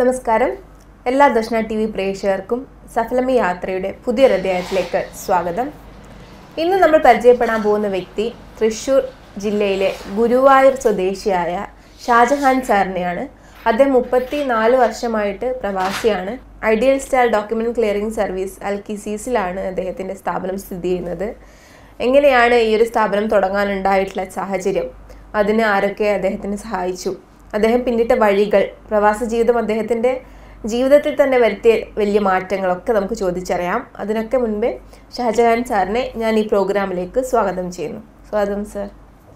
നമസ്കാരം എല്ലാ ദർശന T V പ്രേക്ഷകർക്കും സഫലമി യാത്രയുടെ പുതിയൊരു അധ്യായത്തിലേക്ക് സ്വാഗതം ഇന്ന് നമ്മൾ പരിചയപ്പെടാൻ പോകുന്ന വ്യക്തി തൃശ്ശൂർ ജില്ലയിലെ ഗുരുവായൂർ സ്വദേശിയായ ഷാജഹാൻ സാറിനെയാണ് അദ്ദേഹം മുപ്പത്തി നാല് വർഷമായിട്ട് പ്രവാസിയാണ് ideal star document clearing service അൽക്കിസീസിലാണ് അദ്ദേഹത്തിൻ്റെ സ്ഥാപനം സ്ഥിതി ചെയ്യുന്നത് എങ്ങനെയാണ് ഈ ഒരു സ്ഥാപനം തുടങ്ങാനുണ്ടായിട്ടുള്ള സാഹചര്യം അതിന് ആരൊക്കെ അദ്ദേഹത്തിന് സഹായിച്ചു അദ്ദേഹം പിന്നിട്ട വഴികൾ പ്രവാസ ജീവിതം അദ്ദേഹത്തിൻ്റെ ജീവിതത്തിൽ തന്നെ വരുത്തിയ വലിയ മാറ്റങ്ങളൊക്കെ നമുക്ക് ചോദിച്ചറിയാം അതിനൊക്കെ മുൻപേ ഷാജഹാൻ സാറിനെ ഞാൻ ഈ പ്രോഗ്രാമിലേക്ക് സ്വാഗതം ചെയ്യുന്നു സ്വാഗതം സർ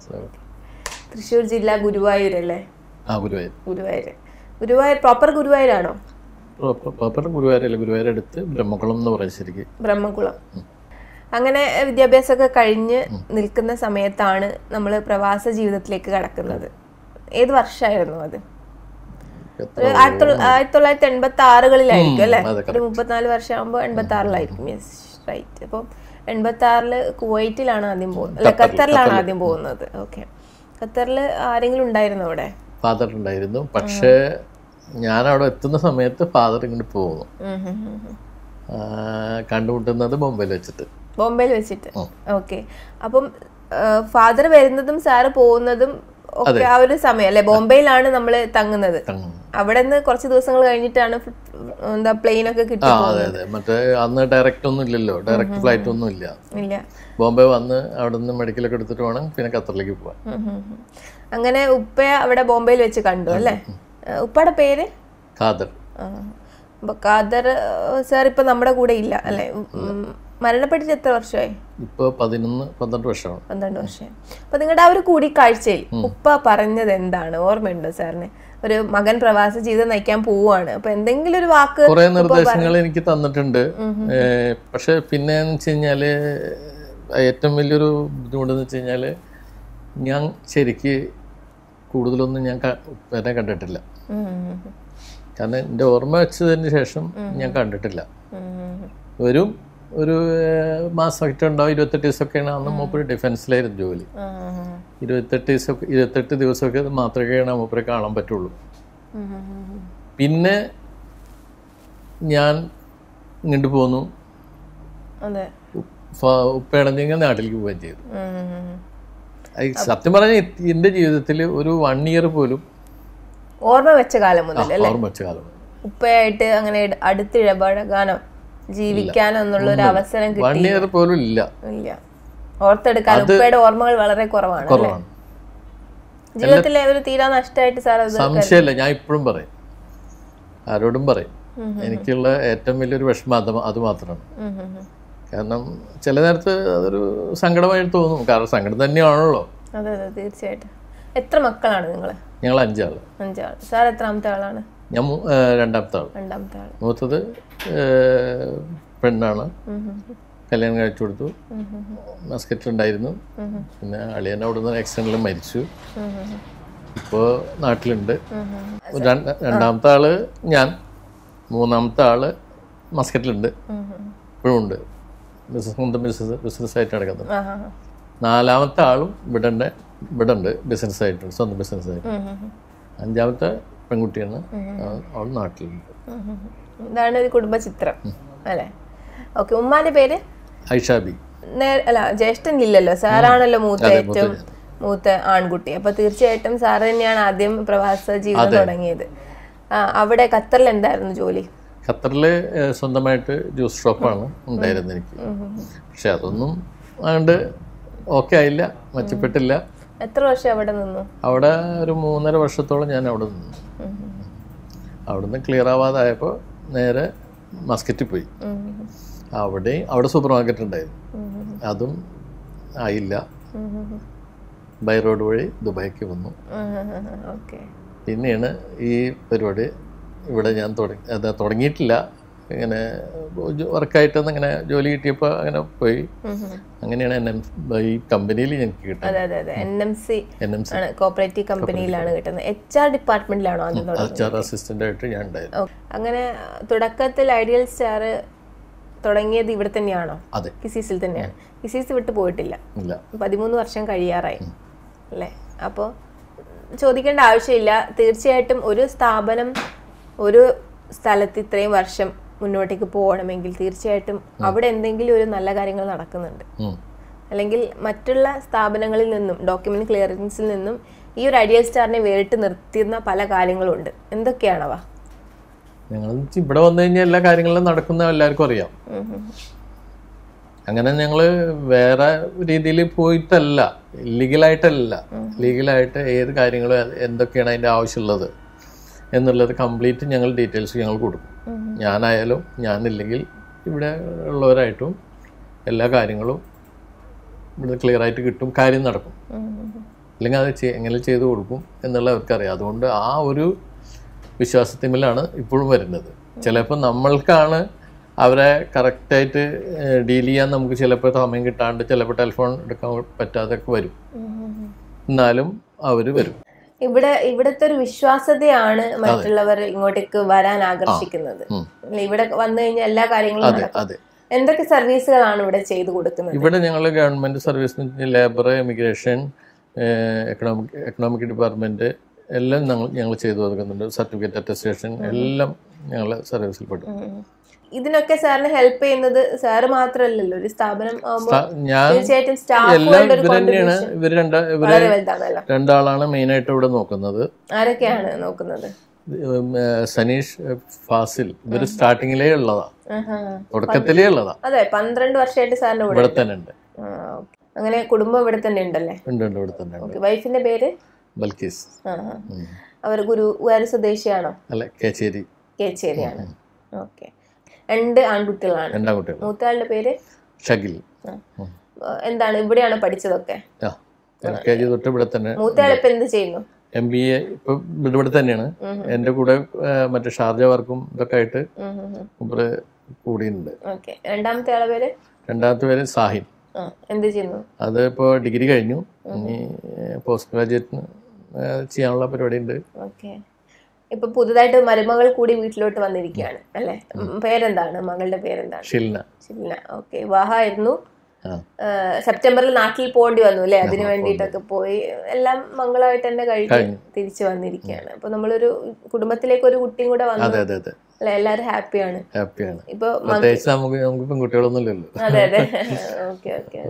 തൃശ്ശൂർ ജില്ല ഗുരുവായൂർ അല്ലേ ആ ഗുരുവായൂർ ഗുരുവായൂർ ഗുരുവായൂർ പ്രോപ്പർ ഗുരുവായൂരാണോ പ്രോപ്പർ പ്രോപ്പർ ഗുരുവായൂരല്ല ഗുരുവായൂരടുത്ത് ബ്രഹ്മകുളം എന്ന് പറയും ശരിക്കും ബ്രഹ്മകുളം അങ്ങനെ വിദ്യാഭ്യാസമൊക്കെ കഴിഞ്ഞ് നിൽക്കുന്ന സമയത്താണ് നമ്മൾ പ്രവാസ ജീവിതത്തിലേക്ക് കടക്കുന്നത് ഏത് വർഷമായിരുന്നു അത് എത്ര ഒരു ആയിരത്തി തൊള്ള- ആയിരത്തി തൊള്ളായിരത്തി എൺപത്തി ആറുകളിലായിരിക്കും അല്ലേ അതെ, ഒരു മുപ്പത്തിനാല് വർഷമാകുമ്പോൾ എൺപത്തി ആറിലായിരിക്കും യെസ് റൈറ്റ് അപ്പം എൺപത്തി ആറില് കുവൈറ്റിലാണ് ആദ്യം പോകുന്നത് അല്ല ഖത്തറിലാണ് ആദ്യം പോകുന്നത് ഓക്കെ ഖത്തറിൽ ആരെങ്കിലും ഉണ്ടായിരുന്നു അവിടെ ഫാദർ ഉണ്ടായിരുന്നു പക്ഷേ ഞാൻ അവിടെ എത്തുന്ന സമയത്ത് ഫാദർ ഇങ്ങോട്ട് പോകുന്നു ഉം ഉം ഉം ഉം. ആ, കണ്ടുമുട്ടുന്നത് ബോംബെയിൽ വെച്ചിട്ട് ബോംബെയിൽ വെച്ചിട്ട് ഓക്കെ അപ്പം ഫാദർ വരുന്നതും സാറ് പോകുന്നതും ഒക്കെ ആ ഒരു സമയം അല്ലെ ബോംബെയിലാണ് നമ്മൾ തങ്ങുന്നത് തങ്ങും. അവിടെ നിന്ന് കുറച്ച് ദിവസങ്ങൾ കഴിഞ്ഞിട്ടാണ് ഫ്- എന്താ പ്ലെയിൻ ഒക്കെ കിട്ടി ആ അതെ അതെ മറ്റേ അന്ന് ഡയറക്റ്റ് ഒന്നും ഇല്ലല്ലോ ഡയറക്റ്റ് ഫ്ലൈറ്റ് ഒന്നും ഇല്ല ഇല്ല ബോംബെ വന്ന് അവിടെ നിന്ന് മെഡിക്കലൊക്കെ എടുത്തിട്ട് വേണം പിന്നെ ഖത്തറിലേക്ക് പോവാൻ ഉം ഉം ഉം. അങ്ങനെ ഉപ്പയെ അവിടെ ബോംബെയിൽ വെച്ച് കണ്ടു അല്ലേ ഏഹ് ഉപ്പയുടെ പേര് ഖാദർ ആ. അപ്പൊ ഖാദർ സാർ ഇപ്പൊ നമ്മുടെ കൂടെ ഇല്ല അല്ലെ ഉം, മരണപ്പെട്ടിട്ട് എത്ര വർഷമായി ഇപ്പോൾ പതിനൊന്ന് പന്ത്രണ്ട് വർഷമാണ് പന്ത്രണ്ട് വർഷമായി അപ്പൊ നിങ്ങളുടെ ആ ഒരു കൂടിക്കാഴ്ചയിൽ ഉപ്പ പറഞ്ഞത് എന്താണ് ഓർമ്മയുണ്ടോ സാറിന് ഒരു മകൻ പ്രവാസ ജീവിതം നയിക്കാൻ പോവുകയാണ് അപ്പൊ എന്തെങ്കിലും ഒരു വാക്ക് കുറേ നിർദ്ദേശങ്ങൾ എനിക്ക് തന്നിട്ടുണ്ട് ഏഹ് പക്ഷെ പിന്നെ എന്ന് വെച്ച് കഴിഞ്ഞാല് ഏറ്റവും വലിയൊരു ബുദ്ധിമുട്ടെന്ന് വെച്ച് കഴിഞ്ഞാല് ഞാൻ ശരിക്ക് കൂടുതലൊന്നും ഞാൻ ക- ഉപ്പേനെ കണ്ടിട്ടില്ല ഉം, ഉം, കാരണം എൻ്റെ ഓർമ്മ വെച്ചതിന് ശേഷം ഞാൻ കണ്ടിട്ടില്ല ഉം, ഉം, വരും ഒരു ഏഹ്, മാസമൊക്കെ ഉണ്ടാവും ഇരുപത്തെട്ട് ദിവസമൊക്കെയാണ് അന്ന് മൂപ്പര് ഡിഫൻസിലായിരുന്നു ജോലി ഉം, ഉം, ഇരുപത്തെട്ട് ദിവസമൊക്കെ ഇരുപത്തെട്ട് ദിവസമൊക്കെ മാത്രമേക്കാണ് മൂപ്പരെ കാണാൻ പറ്റുള്ളൂ ഉം, ഉം, ഉം. പിന്നെ ഞാൻ ഇങ്ങോട്ട് പോന്നു അതെ ഫ- ഉപ്പയാണെങ്കിൽ നാട്ടിലേക്ക് പോവുകയും ചെയ്തു ഉം, ഉം, ഉം. അത് സത്യം പറഞ്ഞാൽ എൻ്റെ ജീവിതത്തിൽ ഒരു വൺ ഇയർ പോലും ഓർമ്മ വെച്ച കാലം മുതൽ അല്ലെ ഓർമ്മ വെച്ച കാലം ഉപ്പയായിട്ട് അങ്ങനെ ഇട- അടുത്ത് ഇടപഴകാനോ ജീവിക്കാനോ എന്നുള്ള ഒരു അവസരം വൺ കിട്ടി ഇയർ പോലും ഇല്ല ഇല്ല ഓർത്തെടുക്കാൻ ഉപ്പയുടെ ഓർമ്മകൾ വളരെ കുറവാണ് അല്ലേ കുറവാണ് ജീവിതത്തിലെ ഒരു തീരാ നഷ്ടമായിട്ട് സാർ അത് സംശയമില്ല ഞാൻ ഇപ്പോഴും പറയും ആരോടും പറയും എനിക്കുള്ള ഏറ്റവും വലിയൊരു വിഷമം അത് മാ- അത് മാത്രമാണ് ഉം, ഉം, ഉം. കാരണം ചില നേരത്ത് അതൊരു സങ്കടമായിട്ട് തോന്നും കാരണം സങ്കടം തന്നെയാണല്ലോ അതെ അതെ തീർച്ചയായിട്ടും എത്ര മക്കളാണ് നിങ്ങൾ ഞങ്ങൾ അഞ്ചാള് അഞ്ചാൾ സാർ എത്രാമത്തെ ആളാണ് ഞാൻ മൂ- ഏഹ് രണ്ടാമത്തെ ആൾ രണ്ടാമത്തെ ആൾ മൂത്തത് ഏഹ് പെണ്ണാണ് ഉം, ഉം, കല്യാണം കഴിച്ചു കൊടുത്തു ഉം, ഉം, മസ്കറ്റ് ഉണ്ടായിരുന്നു പിന്നെ അളിയൻ അവിടെ നിന്ന് ആക്സിഡന്റിൽ മരിച്ചു ഉം, ഉം, ഇപ്പോൾ നാട്ടിലുണ്ട് ഉം, ഉം, രണ്ട് രണ്ടാമത്തെ ആള് ഞാൻ മൂന്നാമത്തെ ആള് മസ്കറ്റിലുണ്ട് ഉം, ഉം. ഇപ്പോഴും ഉണ്ട് ബിസിനസ് സ്വന്തം ബിസിനസ് ബിസിനസ് ആയിട്ട് നടക്കുന്നത് ആ, ആ, ആ. നാലാമത്തെ ആളും ഇവിടെ ഉണ്ട് ഇവിടെ ഉണ്ട് ബിസിനസ് ആയിട്ടുണ്ട് സ്വന്തം ബിസിനസ് ആയിട്ട് ഉം, ഉം, ഉം. അഞ്ചാമത്തെ പെൺകുട്ടിയാണ് അവൾ- അവൾ നാട്ടിലുണ്ട് ഉം, ഉം, ഉം. ഇതാണ് ഒരു കുടുംബ ചിത്രം അല്ലേ ഓക്കെ ഉമ്മാന്റെ പേര് ഐഷാബി നേ- അല്ല ജ്യേഷ്ഠൻ ഇല്ലല്ലോ സാറാണല്ലോ മൂത്ത ഏറ്റവും മൂത്ത ആൺകുട്ടി അപ്പൊ തീർച്ചയായിട്ടും സാറ് തന്നെയാണ് ആദ്യം പ്രവാസ ജീവിതം തുടങ്ങിയത് ആ അവിടെ ഖത്തറിൽ എന്തായിരുന്നു ജോലി ഖത്തറിൽ സ്വന്തമായിട്ട് ജ്യൂസ് ഷോപ്പാണ് ഉണ്ടായിരുന്നത് എനിക്ക് പക്ഷെ അതൊന്നും അതുകൊണ്ട് ഓക്കെ ആയില്ല മെച്ചപ്പെട്ടില്ല എത്ര വർഷം അവിടെ നിന്നു അവിടെ ഒരു മൂന്നര വർഷത്തോളം ഞാൻ അവിടെ നിന്നു ഉം, അവിടുന്ന് ക്ലിയർ ആവാതായപ്പോൾ നേരെ മസ്കറ്റിൽ പോയി ഉം, അവിടെ അവിടെ സൂപ്പർ മാർക്കറ്റ് ഉണ്ടായിരുന്നു ഉം, അതും ആയില്ല ഉം, ഉം, ബൈ റോഡ് വഴി ദുബായിക്ക് വന്നു ഉം, ഉം, ഉം, ഓക്കെ പിന്നെയാണ് ഈ പരിപാടി ഇവിടെ ഞാൻ തുടങ്ങി അത് തുടങ്ങിയിട്ടില്ല ഇങ്ങനെ വർക്കായിട്ടൊന്ന് ഇങ്ങനെ ജോലി കിട്ടിയപ്പോൾ അങ്ങനെ പോയി ഉം, ഉം. അങ്ങനെയാണ് എൻ എം ഈ കമ്പനിയിൽ എനിക്ക് കിട്ടുന്നത് അതെ അതെ അതെ N M C N M C ആണ് കോപ്പറേറ്റീവ് കമ്പനിയിലാണ് കിട്ടുന്നത് എച്ച് ആർ ഡിപ്പാർട്ട്മെന്റിലാണോ ആദ്യം തുടങ്ങുന്നത് എച്ച് ആർ അസിസ്റ്റന്റ് ആയിട്ട് ഞാൻ ഉണ്ടായിരുന്നു ഓ, അങ്ങനെ തുടക്കത്തിൽ ഐഡിയൽ സ്റ്റാർ തുടങ്ങിയത് ഇവിടെ തന്നെയാണോ അതെ കിസീസിൽ തന്നെയാണ് കിസീസ് വിട്ട് പോയിട്ടില്ല ഇല്ല പതിമൂന്ന് വർഷം കഴിയാറായി അല്ലേ അപ്പോൾ ചോദിക്കേണ്ട ആവശ്യമില്ല തീർച്ചയായിട്ടും ഒരു സ്ഥാപനം ഒരു സ്ഥലത്ത് ഇത്രയും വർഷം മുന്നോട്ടേക്ക് പോകണമെങ്കിൽ തീർച്ചയായിട്ടും അവിടെ എന്തെങ്കിലും ഒരു നല്ല കാര്യങ്ങൾ നടക്കുന്നുണ്ട് ഉം. അല്ലെങ്കിൽ മറ്റുള്ള സ്ഥാപനങ്ങളിൽ നിന്നും ഡോക്യുമെന്റ് ക്ലിയറൻസിൽ നിന്നും ഈ ഒരു ഐഡിയൽ സ്റ്റാറിനെ വേറിട്ട് നിർത്തുന്ന പല കാര്യങ്ങളുണ്ട് എന്തൊക്കെയാണവ ഞങ്ങൾ ഇവിടെ വന്നു കഴിഞ്ഞാൽ എല്ലാ കാര്യങ്ങളും നടക്കുന്ന എല്ലാവർക്കും അറിയാം ഉം ഉം. അങ്ങനെ ഞങ്ങൾ വേറെ രീതിയിൽ പോയിട്ടല്ല ലീഗലായിട്ടല്ല ലീഗലായിട്ട് ഏത് കാര്യങ്ങളും എന്തൊക്കെയാണ് അതിൻ്റെ ആവശ്യമുള്ളത് എന്നുള്ളത് കംപ്ലീറ്റ് ഞങ്ങൾ ഡീറ്റെയിൽസ് ഞങ്ങൾ കൊടുക്കും ഞാനായാലും ഞാനില്ലെങ്കിൽ ഇവിടെ ഉള്ളവരായിട്ടും എല്ലാ കാര്യങ്ങളും ഇവിടെ ക്ലിയർ ആയിട്ട് കിട്ടും കാര്യം നടക്കും ഉം ഉം. അല്ലെങ്കിൽ അത് ചെയ്- എങ്ങനെ ചെയ്തു കൊടുക്കും എന്നുള്ള അവർക്കറിയാം അതുകൊണ്ട് ആ ഒരു വിശ്വാസത്തിന്മേലാണ് ഇപ്പോഴും വരുന്നത് ചിലപ്പോൾ നമ്മൾക്കാണ് അവരെ കറക്റ്റായിട്ട് ഡീൽ ചെയ്യാൻ നമുക്ക് ചിലപ്പോൾ സമയം കിട്ടാണ്ട് ചിലപ്പോൾ ടെലിഫോൺ എടുക്കാൻ പറ്റാതൊക്കെ വരും ഉം ഉം ഉം. എന്നാലും അവർ വരും ഇവിടെ ഇവിടുത്തെ ഒരു വിശ്വാസതയാണ് മറ്റുള്ളവർ ഇങ്ങോട്ടേക്ക് വരാൻ ആകർഷിക്കുന്നത് ഉം. അല്ല, ഇവിടെ വന്നു കഴിഞ്ഞാൽ എല്ലാ കാര്യങ്ങളും അതെ നടക്കും അതെ എന്തൊക്കെ സർവീസുകളാണ് ഇവിടെ ചെയ്തു കൊടുക്കുന്നത് ഇവിടെ ഞങ്ങൾ government service labour immigration economic economic department എല്ലാം ഞങ്ങൾ ഞങ്ങൾ ചെയ്തു കൊടുക്കുന്നുണ്ട് സർട്ടിഫിക്കറ്റ് അറ്റസ്റ്റേഷൻ എല്ലാം ഞങ്ങൾ സർവീസിൽ പെടും ഉം. ഇതിനൊക്കെ സാറിന് ഹെൽപ്പ് ചെയ്യുന്നത് സാറ് മാത്രമല്ലല്ലോ ഒരു സ്ഥാപനം ആവുമ്പോൾ സ്ഥാ- ഞാൻ തീർച്ചയായിട്ടും എല്ലാം സ്റ്റാഫുകളുടെ ഒരു ഇവർ തന്നെയാണ് കോൺട്രിബ്യൂഷൻ ഇവർ രണ്ട് ഇവര് വളരെ വലുതാണല്ലോ രണ്ടാളാണ് മെയിനായിട്ട് ഇവിടെ നോക്കുന്നത് ആരൊക്കെയാണ് നോക്കുന്നത് ഉം, ഏർ സനീഷ് ഏർ ഫാസിൽ ഇവര് സ്റ്റാർട്ടിങ്ങിലേ ഉള്ളതാ ആഹാ. തുടക്കത്തിലേ ഉള്ളതാ അതെ പന്ത്രണ്ട് വർഷമായിട്ട് സാറിന്റെ കൂടെ ഇവിടെ തന്നെ ഉണ്ട് ആ, ഓക്കേ. അങ്ങനെ കുടുംബം ഇവിടെ തന്നെ ഉണ്ടല്ലേ ഉണ്ട് ഉണ്ട് ഇവിടെ തന്നെ ഉണ്ട് ഓക്കെ വൈഫിന്റെ പേര് ബൽക്കീസ് ആ, ആ. അവർ ഗുരുവായൂർ സ്വദേശിയാണോ അല്ല കേച്ചേരി കേച്ചേരിയാണ് ഓക്കെ രണ്ട് ആൺകുട്ടികളാണ് രണ്ടാം കുട്ടികൾ മൂത്തയാളുടെ പേര് ഷകിൽ ആ. ആ, എന്താണ് ഇവിടെയാണ് പഠിച്ചതൊക്കെ ആ എൽ കെ ജി തൊട്ട് ഇവിടെ തന്നെ മൂത്തയാൾ ഇപ്പൊ എന്ത് ചെയ്യുന്നു എം ബി എ ഇപ്പൊ ഇവിടെ ഇവിടെ തന്നെയാണ് എൻ്റെ കൂടെ ഏർ, മറ്റേ ഷാർജ വർക്കും ഇതൊക്കെ ആയിട്ട് ഇവിടെ കൂടിയിട്ടുണ്ട് ഓക്കെ രണ്ടാമത്തെ ആളെ പേര് രണ്ടാമത്തെ പേര് സാഹിൻ ആ എന്ത് ചെയ്യുന്നു അത് ഇപ്പോൾ ഡിഗ്രി കഴിഞ്ഞു ഇനി പോസ്റ്റ് ഗ്രാജുവേറ്റിന് ചെയ്യാനുള്ള പരിപാടി ഉണ്ട് ഓക്കെ ഇപ്പൊ പുതുതായിട്ട് മരുമകൾ കൂടി വീട്ടിലോട്ട് വന്നിരിക്കുകയാണ് അല്ലെ പേരെന്താണ് മകളുടെ പേരെന്താണ് ഷിൽന ചില്ല ഓക്കെ വിവാഹമായിരുന്നു ആ ഏഹ് സെപ്റ്റംബറിൽ നാട്ടിൽ പോകേണ്ടി വന്നു അല്ലേ അതിന് വേണ്ടിയിട്ടൊക്കെ പോയി എല്ലാം മംഗളമായിട്ട് തന്നെ കഴിഞ്ഞ് കഴിഞ്ഞു. തിരിച്ചു വന്നിരിക്കുകയാണ് അപ്പൊ നമ്മളൊരു കുടുംബത്തിലേക്ക് ഒരു കുട്ടിയും കൂടെ വന്നു അതെ അതെ അതെ അല്ലെ എല്ലാരും ഹാപ്പിയാണ് ഹാപ്പിയാണ് ഇപ്പൊ മ- പ്രത്യേകിച്ച് നമുക്ക് നമുക്ക് പെൺകുട്ടികളൊന്നും ഇല്ലല്ലോ അതെ അതെ ഓക്കെ ഓക്കെ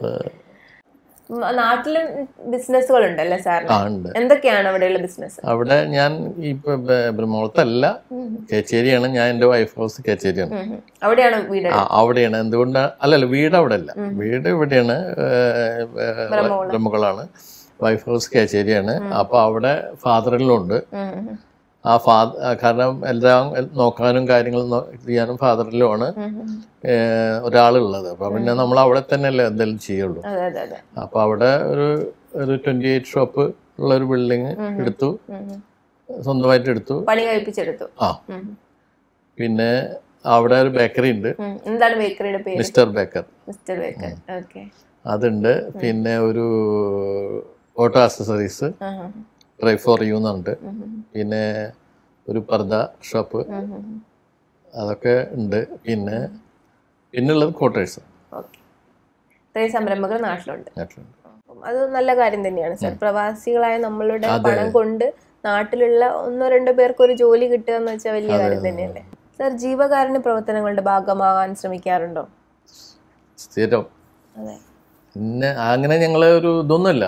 നാട്ടിലും ബിസിനസ്സുകൾ ഉണ്ടല്ലേ സാറിന് ആ ഉണ്ട് എന്തൊക്കെയാണ് അവിടെയുള്ള ബിസിനസ് അവിടെ ഞാൻ ഇപ്പൊ ബ്രഹ്മോളത്തല്ല കേച്ചേരിയാണ് ഞാൻ എൻ്റെ വൈഫ് ഹൗസ് കേച്ചേരിയാണ് അവിടെയാണ് വീട് ആ അവിടെയാണ് എന്തുകൊണ്ട് അല്ലല്ല വീട് അവിടെ അല്ല വീട് ഇവിടെയാണ് ഏർ, ഏർ, ബ്രഹ്മകളാണ് വൈഫ് ഹൗസ് കേച്ചേരിയാണ് അപ്പൊ അവിടെ ഫാദറിലുണ്ട് ഉം, ഉം, ആ ഫാ കാരണം എല്ലാം നോക്കാനും കാര്യങ്ങൾ ചെയ്യാനും ഫാദറിലുമാണ് ഉം, ഉം. ഒരാളുള്ളത് അപ്പൊ പിന്നെ നമ്മൾ അവിടെ തന്നെയല്ലേ എന്തെങ്കിലും ചെയ്യുള്ളൂ അതെ അതെ അതെ അപ്പൊ അവിടെ ഒരു ഒരു ട്വന്റി എയ്റ്റ് ഷോപ്പ് ഉള്ള ഒരു ബിൽഡിങ് എടുത്തു ഉം, ഉം. സ്വന്തമായിട്ട് എടുത്തു പണി കഴിപ്പിച്ചെടുത്തു ആ ഉം, പിന്നെ അവിടെ ഒരു ബേക്കറി ഉണ്ട് ഉം. എന്താണ് ബേക്കറിയുടെ പേര് mister baker mister baker okay അതുണ്ട് പിന്നെ ഒരു auto accessories dry for you എന്നുണ്ട് പിന്നെ ഒരു പർദ ഷോപ്പ് അതൊക്കെ ഉണ്ട് പിന്നെ പിന്നുള്ളത് ക്വാർട്ടേഴ്സ് ഓക്കെ ഇത്രയും സംരംഭങ്ങൾ നാട്ടിലുണ്ട് നാട്ടിലുണ്ട് അപ്പം അത് നല്ല കാര്യം തന്നെയാണ് സാർ പ്രവാസികളായ നമ്മളുടെ പണം കൊണ്ട് നാട്ടിലുള്ള ഒന്നോ രണ്ടോ പേർക്ക് ഒരു ജോലി കിട്ടുക എന്ന് വെച്ചാൽ വലിയ കാര്യം തന്നെയല്ലേ സാർ ജീവകാരുണ്യ പ്രവർത്തനങ്ങളുടെ ഭാഗമാകാൻ ശ്രമിക്കാറുണ്ടോ സ്ഥിരം അതെ പിന്നെ അങ്ങനെ ഞങ്ങൾ ഒരു ഇതൊന്നുമില്ല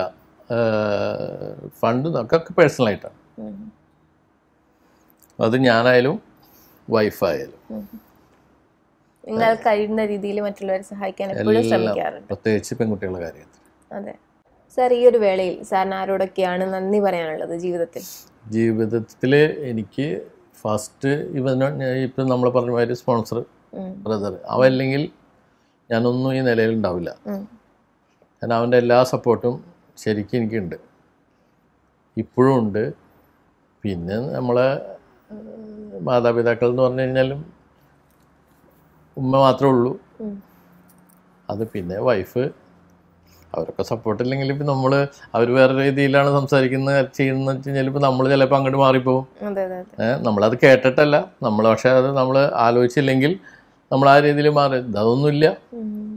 ഫണ്ട് ഒക്കെ പേഴ്സണലായിട്ടാണ് ഉം. അത് ഞാനായാലും വൈഫായാലും നിങ്ങൾ കഴിയുന്ന രീതിയിൽ മറ്റുള്ളവരെ സഹായിക്കാൻ എപ്പോഴും ശ്രമിക്കാറുണ്ട് പ്രത്യേകിച്ച് പെൺകുട്ടികളുടെ കാര്യത്തിൽ അതെ സാർ ഈ ഒരു വേളയിൽ സാറിന് ആരോടൊക്കെയാണ് നന്ദി പറയാനുള്ളത് ജീവിതത്തിൽ ജീവിതത്തിൽ എനിക്ക് ഫസ്റ്റ് ഇവനോ ഇപ്പം നമ്മൾ പറഞ്ഞ മാതിരി സ്പോൺസർ ഉം. ബ്രദർ അവൻ അല്ലെങ്കിൽ ഞാനൊന്നും ഈ നിലയിൽ ഉണ്ടാവില്ല ഉം. കാരണം അവൻ്റെ എല്ലാ സപ്പോർട്ടും ശരിക്കും എനിക്കുണ്ട് ഇപ്പോഴും ഉണ്ട് പിന്നെ നമ്മളെ ഏഹ്, മാതാപിതാക്കൾ എന്ന് പറഞ്ഞു കഴിഞ്ഞാലും ഉമ്മ മാത്രമേ ഉള്ളൂ ഉം. അത് പിന്നെ വൈഫ് അവരൊക്കെ സപ്പോർട്ട് ഇല്ലെങ്കിൽ ഇപ്പം നമ്മൾ അവർ വേറെ രീതിയിലാണ് സംസാരിക്കുന്നത് ചെയ്യുന്നത് വെച്ച് കഴിഞ്ഞാൽ ഇപ്പം നമ്മൾ ചിലപ്പോൾ അങ്ങോട്ട് മാറിപ്പോവും അതെ അതെ അതെ ഏഹ് നമ്മളത് കേട്ടിട്ടല്ല നമ്മൾ പക്ഷേ അത് നമ്മൾ ആലോചിച്ചില്ലെങ്കിൽ നമ്മൾ ആ രീതിയിൽ മാറി അതൊന്നുമില്ല ഉം.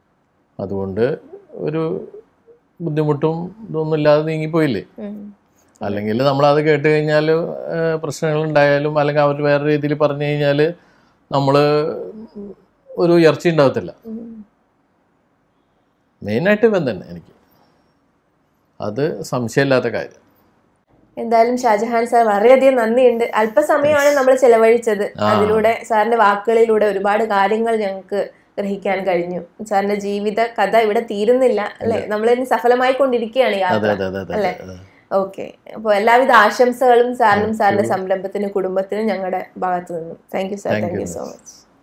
അതുകൊണ്ട് ഒരു ബുദ്ധിമുട്ടും ഇതൊന്നും ഇല്ലാതെ നീങ്ങിപ്പോയില്ലേ ഉം. അല്ലെങ്കിൽ നമ്മളത് കേട്ട് കഴിഞ്ഞാൽ പ്രശ്നങ്ങൾ ഉണ്ടായാലും അല്ലെങ്കിൽ അവർ വേറെ രീതിയിൽ പറഞ്ഞു കഴിഞ്ഞാൽ നമ്മൾ ഒരു ഉയർച്ച ഉണ്ടാകത്തില്ല മെയിനായിട്ട് ഇവൻ തന്നെ എനിക്ക് അത് സംശയമില്ലാത്ത കാര്യം എന്തായാലും ഷാജഹാൻ സാർ വളരെയധികം നന്ദിയുണ്ട് അല്പസമയമാണ് നമ്മൾ ചെലവഴിച്ചത് അതിലൂടെ സാറിന്റെ വാക്കുകളിലൂടെ ഒരുപാട് കാര്യങ്ങൾ ഞങ്ങൾക്ക് ഗ്രഹിക്കാൻ കഴിഞ്ഞു സാറിന്റെ ജീവിത കഥ ഇവിടെ തീരുന്നില്ല അല്ലെ നമ്മൾ ഇനി സഫലമായി കൊണ്ടിരിക്കുകയാണ് അതെ യാത്ര അതെ അതെ അതെ അല്ലേ? അതെ ഓക്കെ അപ്പോൾ എല്ലാവിധ ആശംസകളും സാറിനും സാറിന്റെ സംരംഭത്തിനും കുടുംബത്തിനും ഞങ്ങളുടെ ഭാഗത്തു നിന്നും thank you sir Thank thank you you. So much